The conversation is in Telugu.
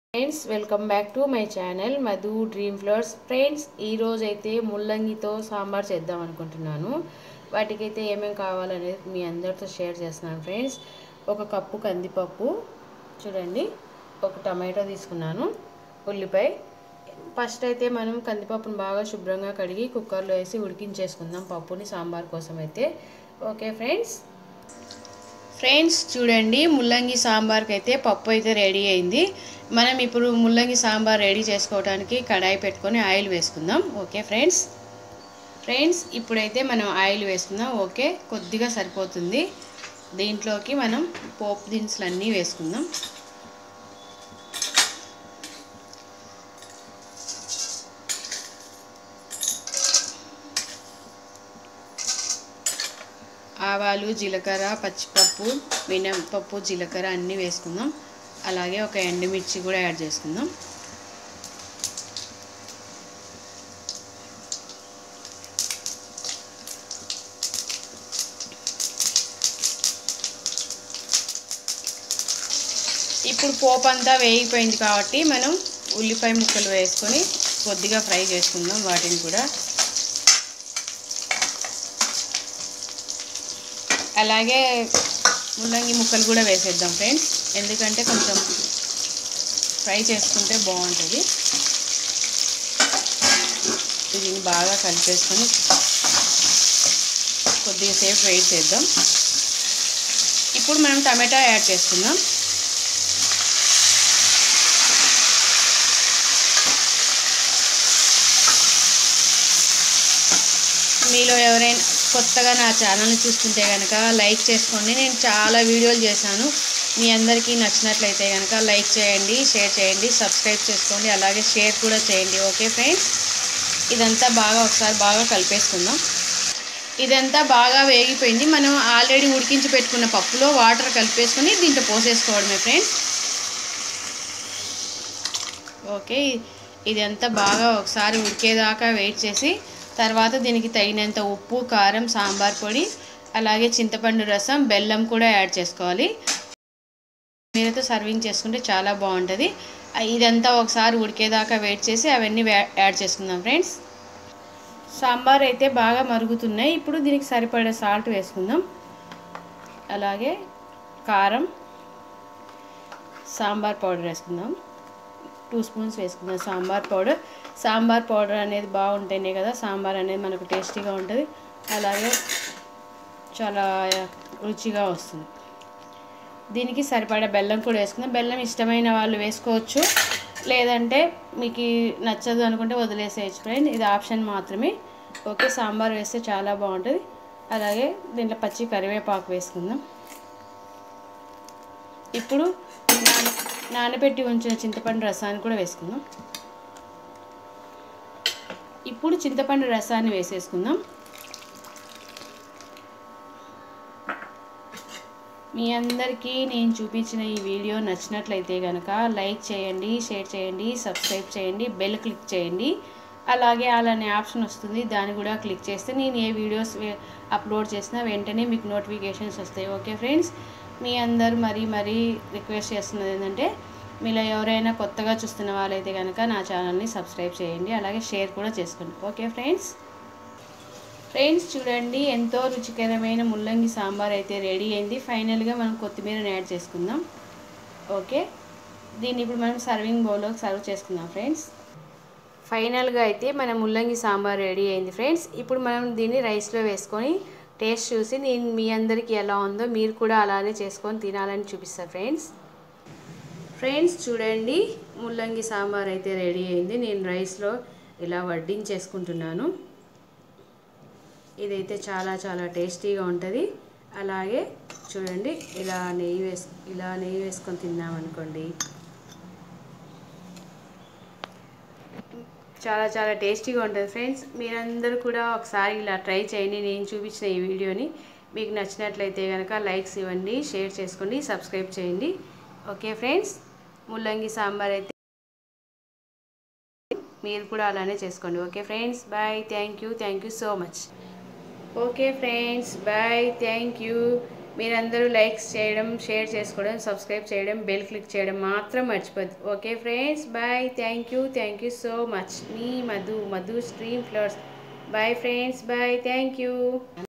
friends welcome back to my channel Madhu dream flowers friends ఈరోజు అయితే ముల్లంగితో సాంబార్ చేద్దాం అనుకుంటున్నాను వాటికైతే ఏమేమి కావాలనేది మీ అందరితో షేర్ చేస్తున్నాను ఫ్రెండ్స్ ఒక కప్పు కందిపప్పు చూడండి ఒక టమాటో తీసుకున్నాను ఉల్లిపాయ ఫస్ట్ అయితే మనం కందిపప్పును బాగా శుభ్రంగా కడిగి కుక్కర్లో వేసి ఉడికించేసుకుందాం పప్పుని సాంబార్ కోసం అయితే ఓకే ఫ్రెండ్స్ ఫ్రెండ్స్ చూడండి ముల్లంగి సాంబార్కి అయితే పప్పు అయితే రెడీ అయింది మనం ఇప్పుడు ముల్లంగి సాంబార్ రెడీ చేసుకోవడానికి కడాయి పెట్టుకొని ఆయిల్ వేసుకుందాం ఓకే ఫ్రెండ్స్ ఫ్రెండ్స్ ఇప్పుడైతే మనం ఆయిల్ వేసుకుందాం ఓకే కొద్దిగా సరిపోతుంది దీంట్లోకి మనం పోపు దినుసులు అన్నీ వేసుకుందాం ఆవాలు జీలకర్ర పచ్చిపప్పు మినపప్పు జీలకర్ర అన్నీ వేసుకుందాం అలాగే ఒక ఎండుమిర్చి కూడా యాడ్ చేసుకుందాం ఇప్పుడు పోపు అంతా వేగిపోయింది కాబట్టి మనం ఉల్లిపాయ ముక్కలు వేసుకొని కొద్దిగా ఫ్రై చేసుకుందాం వాటిని కూడా అలాగే ముల్లంగి ముక్కలు కూడా వేసేద్దాం ఫ్రెండ్స్ ఎందుకంటే కొంచెం ఫ్రై చేసుకుంటే బాగుంటుంది దీన్ని బాగా కలిపేసుకొని కొద్దిగా సేపు వెయిట్ చేద్దాం ఇప్పుడు మనం టమాటా యాడ్ చేసుకుందాం మీలో ఎవరైనా కొత్తగా నా ఛానల్ని చూస్తుంటే కనుక లైక్ చేసుకోండి నేను చాలా వీడియోలు చేశాను మీ అందరికీ నచ్చినట్లయితే కనుక లైక్ చేయండి షేర్ చేయండి సబ్స్క్రైబ్ చేసుకోండి అలాగే షేర్ కూడా చేయండి ఓకే ఫ్రెండ్స్ ఇదంతా బాగా ఒకసారి బాగా కలిపేసుకుందాం ఇదంతా బాగా వేగిపోయింది మనం ఆల్రెడీ ఉడికించి పెట్టుకున్న పప్పులో వాటర్ కలిపేసుకొని దీంట్లో పోసేసుకోవడమే ఫ్రెండ్స్ ఓకే ఇదంతా బాగా ఒకసారి ఉడికేదాకా వెయిట్ చేసి తర్వాత దీనికి తగినంత ఉప్పు కారం సాంబార్ పొడి అలాగే చింతపండు రసం బెల్లం కూడా యాడ్ చేసుకోవాలి మీరైతే సర్వింగ్ చేసుకుంటే చాలా బాగుంటుంది ఇదంతా ఒకసారి ఉడికేదాకా వెయిట్ చేసి అవన్నీ యాడ్ చేసుకుందాం ఫ్రెండ్స్ సాంబార్ అయితే బాగా మరుగుతున్నాయి ఇప్పుడు దీనికి సరిపడే సాల్ట్ వేసుకుందాం అలాగే కారం సాంబార్ పౌడర్ వేసుకుందాం టూ స్పూన్స్ వేసుకుందాం సాంబార్ పౌడర్ సాంబార్ పౌడర్ అనేది బాగుంటేనే కదా సాంబార్ అనేది మనకు టేస్టీగా ఉంటుంది అలాగే చాలా రుచిగా వస్తుంది దీనికి సరిపడా బెల్లం కూడా వేసుకుందాం బెల్లం ఇష్టమైన వాళ్ళు వేసుకోవచ్చు లేదంటే మీకు నచ్చదు అనుకుంటే వదిలేసేయచ్చు ఫ్రెండ్ ఇది ఆప్షన్ మాత్రమే ఓకే సాంబార్ వేస్తే చాలా బాగుంటుంది అలాగే దీంట్లో పచ్చి కరివేపాకు వేసుకుందాం ఇప్పుడు నానబెట్టి ఉంచిన చింతపండు రసాన్ని కూడా వేసుకుందాం ఇప్పుడు చింతపండు రసాన్ని వేసేసుకుందాం మీ అందరికీ నేను చూపించిన ఈ వీడియో నచ్చినట్లయితే కనుక లైక్ చేయండి షేర్ చేయండి సబ్స్క్రైబ్ చేయండి బెల్ క్లిక్ చేయండి అలాగే అలానే ఆప్షన్ వస్తుంది దాన్ని కూడా క్లిక్ చేస్తే నేను ఏ వీడియోస్ అప్లోడ్ చేసినా వెంటనే మీకు నోటిఫికేషన్స్ వస్తాయి ఓకే ఫ్రెండ్స్ మీ అందరు మరీ మరీ రిక్వెస్ట్ చేస్తున్నది ఏంటంటే మీలో ఎవరైనా కొత్తగా చూస్తున్న వాళ్ళైతే కనుక నా ఛానల్ని సబ్స్క్రైబ్ చేయండి అలాగే షేర్ కూడా చేసుకోండి ఓకే ఫ్రెండ్స్ ఫ్రెండ్స్ చూడండి ఎంతో రుచికరమైన ముల్లంగి సాంబార్ అయితే రెడీ అయింది ఫైనల్గా మనం కొత్తిమీరని యాడ్ చేసుకుందాం ఓకే దీన్ని ఇప్పుడు మనం సర్వింగ్ బౌల్లోకి సర్వ్ చేసుకుందాం ఫ్రెండ్స్ ఫైనల్గా అయితే మన ముల్లంగి సాంబార్ రెడీ అయింది ఫ్రెండ్స్ ఇప్పుడు మనం దీన్ని రైస్లో వేసుకొని టేస్ట్ చూసి నేను మీ అందరికీ ఎలా ఉందో మీరు కూడా అలానే చేసుకొని తినాలని చూపిస్తాను ఫ్రెండ్స్ ఫ్రెండ్స్ చూడండి ముల్లంగి సాంబార్ అయితే రెడీ అయింది నేను రైస్లో ఇలా వడ్డించేసుకుంటున్నాను ఇదైతే చాలా చాలా టేస్టీగా ఉంటుంది అలాగే చూడండి ఇలా నెయ్యి వేసు ఇలా నెయ్యి వేసుకొని తిన్నామనుకోండి చాలా చాలా టేస్టీగా ఉంటుంది ఫ్రెండ్స్ మీరందరూ కూడా ఒకసారి ఇలా ట్రై చేయండి నేను చూపించిన ఈ వీడియోని మీకు నచ్చినట్లయితే కనుక లైక్స్ ఇవ్వండి షేర్ చేసుకోండి సబ్స్క్రైబ్ చేయండి ఓకే ఫ్రెండ్స్ ముల్లంగి సాంబార్ అయితే మీరు కూడా అలానే చేసుకోండి okay friends bye thank you thank you so much okay friends bye thank you మీరందరూ లైక్స్ చేయడం షేర్ చేసుకోవడం సబ్స్క్రైబ్ చేయడం బెల్ క్లిక్ చేయడం మాత్రం మర్చిపోద్దు okay friends bye thank you thank you so much మీ Madhu Madhu dream flowers bye friends bye thank you